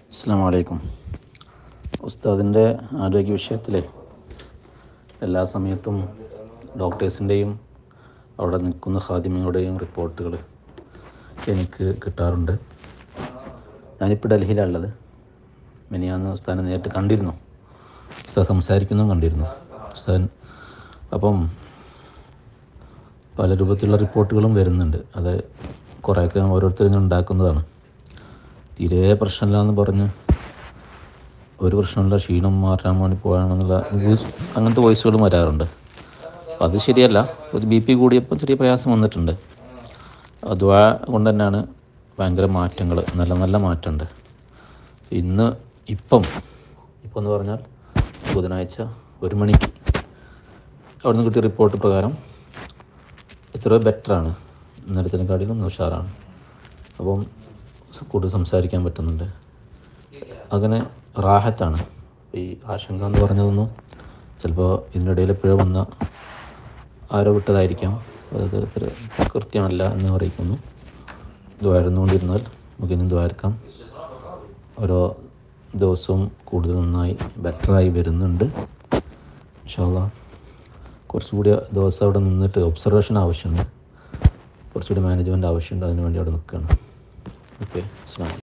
അസ്സാം വലൈക്കും ഉസ്താദിൻ്റെ ആരോഗ്യ വിഷയത്തിലെ എല്ലാ സമയത്തും ഡോക്ടേഴ്സിൻ്റെയും അവിടെ നിൽക്കുന്ന ഹാദിമയുടെയും റിപ്പോർട്ടുകൾ എനിക്ക് കിട്ടാറുണ്ട് ഞാനിപ്പോൾ ഡൽഹിയിലുള്ളത് മിനിയാന്ന് ഉസ്താദിനെ നേരിട്ട് കണ്ടിരുന്നു ഉസ്താദ് സംസാരിക്കുന്നതും കണ്ടിരുന്നു ഉസ്താദൻ അപ്പം പല രൂപത്തിലുള്ള റിപ്പോർട്ടുകളും വരുന്നുണ്ട് അത് കുറേയൊക്കെ ഓരോരുത്തരും ഇങ്ങനെ ഉണ്ടാക്കുന്നതാണ് തീരെ പ്രശ്നമില്ല എന്ന് പറഞ്ഞ് ഒരു പ്രശ്നമില്ല ക്ഷീണം മാറ്റാൻ വേണ്ടി പോകണമെന്നുള്ള വോയിസ് അങ്ങനത്തെ വോയിസുകളും വരാറുണ്ട് അത് ശരിയല്ല ഒരു ബി പി കൂടിയപ്പോൾ ചെറിയ പ്രയാസം വന്നിട്ടുണ്ട് അതുവാ കൊണ്ട് തന്നെയാണ് ഭയങ്കര മാറ്റങ്ങൾ നല്ല നല്ല മാറ്റമുണ്ട് ഇന്ന് ഇപ്പം ഇപ്പം എന്ന് പറഞ്ഞാൽ ബുധനാഴ്ച ഒരു മണിക്ക് അവിടെ നിന്ന് കിട്ടിയ റിപ്പോർട്ട് പ്രകാരം എത്രയോ ബെറ്ററാണ് ഇന്നലത്തിനെക്കാട്ടിലും ഒന്ന് ഉഷാറാണ് അപ്പം കൂടുതൽ സംസാരിക്കാൻ പറ്റുന്നുണ്ട് അങ്ങനെ റാഹത്താണ് ഈ ആശങ്ക എന്ന് പറഞ്ഞതൊന്നും ചിലപ്പോൾ ഇതിനിടയിൽ എപ്പോഴും വന്ന ആരോ വിട്ടതായിരിക്കാം അത് ഇത്ര കൃത്യമല്ല എന്ന് അറിയിക്കുന്നു ദ്വാരുന്നുകൊണ്ടിരുന്നാൽ നമുക്കിനി ദ്വാരക്കാം ഓരോ ദിവസവും കൂടുതൽ നന്നായി ബെറ്ററായി വരുന്നുണ്ട് ഇൻഷാല്ല കുറച്ചുകൂടി ദിവസം അവിടെ നിന്നിട്ട് ഒബ്സർവേഷൻ ആവശ്യമുണ്ട് കുറച്ചുകൂടി മാനേജ്മെൻറ്റ് ആവശ്യമുണ്ട് അതിനുവേണ്ടി അവിടെ നിൽക്കുകയാണ് ഓക്കെ അസ്സാം